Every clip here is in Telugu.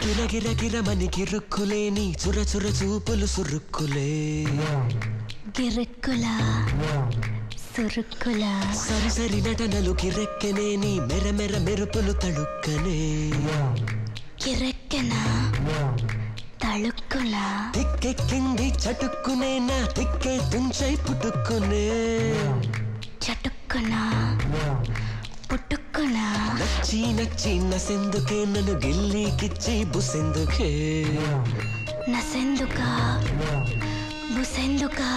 గిర గిర గిరమని గిరుక్కులేని చుర చుర చూపులు సురుక్కులే గిరుక్కుల సురుక్కుల సరి సరి నటనలు కిరెక్కనేని మెర మెర మెరుపులు తడుక్కనే కిరెక్కెన తళుక్కున తిక్కెక్కింది చటుక్కునే నా తిక్కే తుంచై పుట్టుక్కునే చటుక్కున పుట్టుక్కున నచ్చి నచ్చి నసెందుకే నన్ను గిల్లీకిచ్చి బుసెందుకే నసెందుక బుసెందుక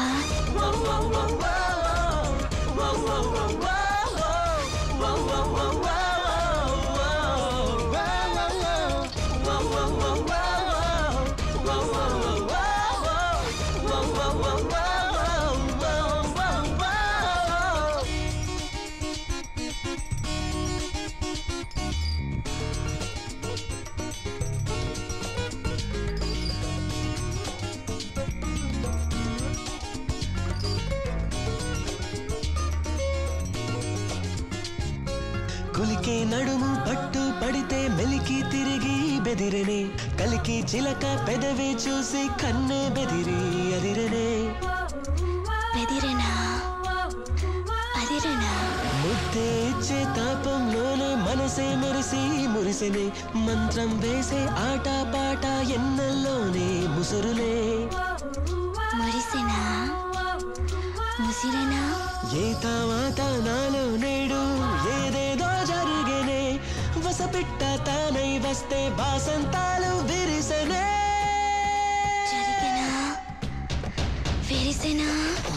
కులికే నడుము పట్టు పడితే మెలికి తిరిగి బెదిరనే కలికి చిలక పెదవి చూసి కన్నే బెదిరి అదిరనే బెదిరెనా అదిరెనా ముద్దే ఇచ్చే తాపంలోనే మనసే మెరిసి మురిసెనే మంత్రం వేసే ఆట పాట ఎన్నెల్లోనే ముసురులే మురిసెనా ముసిరెనా ఏ తావాత నాలో నేడు ఏదేదో జరిగేనే వసపిట్ట తానై వస్తే బాసంతాలు విరిసెనే జరిగెనా విరిసెనా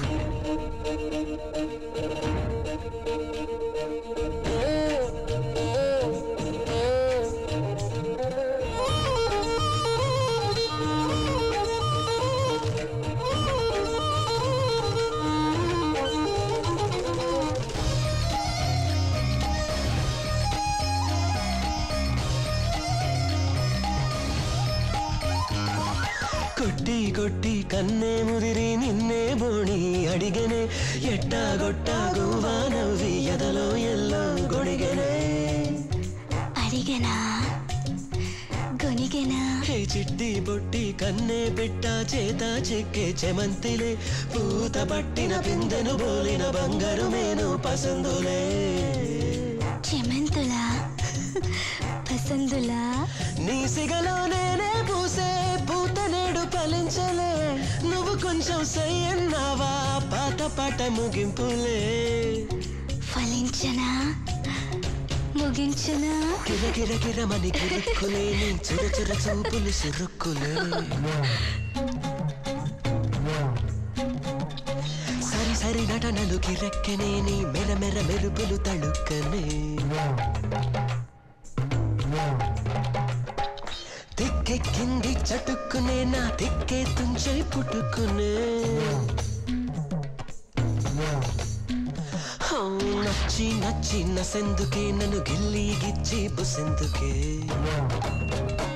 కొట్టి కొట్టి కన్నే ముదిరి నిన్నే బోణి అడిగనే ఎట్టా గొట్టా గువ్వా నవ్వి ఎదలో ఎల్లో గొడిగనే అడిగెనా గొనిగెనా హే చిట్టి బొట్టి కన్నే పెట్ట చేత చెక్కే చెమంతిలే పూత పట్టిన పిందెను బోలిన బంగారు మేను పసందులే చెమెంతులా పసందులా నీ సిగలో నేనే పూసే పూత నేడు ఫలించలే నువ్వు కొంచెం సయ్యన్నావా పాట పాట ముగింపులే ఫలించనా ముగించనా కిర కిర కిరమని కిరుక్కులేని చుర చుర చూపులు సురుక్కులే సరి సరి నటనలు కిరెక్కనేని మెర మెర మెరుపులు తడుక్కనే తిక్కెక్కింది చటుక్కునే నా తిక్కే తుంచై పుట్టుకునే హౌ, నచ్చి నచ్చి నసెందుకే నన్ను గిల్లి గిచ్చి బుసెందుకే